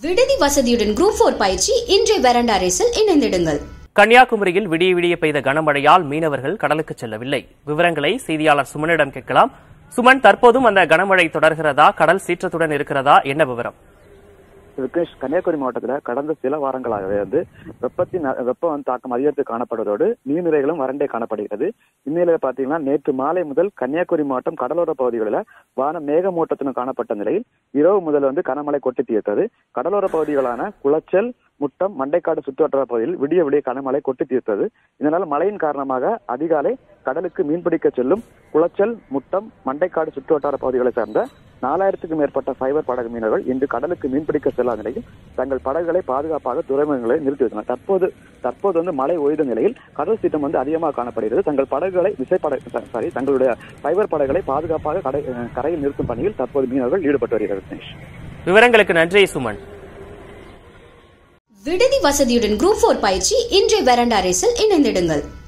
விடுதி வசதியுடன் group four பயிற்சி இன்றைய வெரண்டா ரேஸில் இணைந்திடுங்கள் கன்னியாகுமரியில் விடிய விடிய பெய்த கனமழையால் மீனவர்கள் கடலுக்கு செல்லவில்லை விவரங்களை செய்தியாளர் சுமனிடம் கேட்கலாம் சுமன் தற்போதும் அந்த கனமழை தொடர்கிறதா கடல் சீற்றத்துடன் இருக்கிறதா என்ன விவரம் விக்னேஷ் கன்னியாகுமரி மாவட்டத்துல கடந்த சில வாரங்களாகவே வந்து வெப்பத்தின் அ- வெப்பம் வந்து தாக்கம் அதிகரித்து காணப்படுவதோடு நீர்நிலைகளும் வறண்டே காணப்படுகிறது இந்நிலையில பாத்தீங்கன்னா நேற்று மாலை முதல் கன்னியாகுமரி மாவட்டம் கடலோர பகுதிகளில் வானம் மேகமூட்டத்துடன் காணப்பட்ட நிலையில் இரவு முதல் வந்து கனமழை கொட்டி தீர்த்தது கடலோர பகுதிகளான குளச்சல் முட்டம் மண்டைக்காடு சுற்றுவட்டார பகுதியில் விடிய விடிய கனமழை கொட்டி தீர்த்தது இதனால் மழையின் காரணமாக அதிகாலை கடலுக்கு மீன்பிடிக்க செல்லும் குளச்சல் முட்டம் மண்டைக்காடு சுற்றுவட்டார பகுதிகளை சேர்ந்த நாலாயிரத்துக்கும் மேற்பட்ட ஃபைபர் படகு மீனவர்கள் இன்று கடலுக்கு மீன்பிடிக்க செல்லாத நிலையில் தங்கள் படகுகளை பாதுகாப்பாக துறைமுகங்களை நிறுத்தி வைத்தனர் தற்போது தற்போது வந்து மழை ஓய்ந்த நிலையில் கடல் சீற்றம் வந்து அதிகமாக காணப்படுகிறது தங்கள் படகுகளை விசைப்படகு சாரி தங்களுடைய ஃபைபர் படகுகளை பாதுகாப்பாக கடை அஹ் கரையில் நிறுத்தும் பணியில் தற்போது மீனவர்கள் ஈடுபட்டு வருகிறார்கள் தினேஷ். விவரங்களுக்கு நன்றி சுமன் விடுதி வசதியுடன் குரூப் போர் பயிற்சி இன்றைய வெரண்டா ரேஸில் இணைந்திடுங்கள்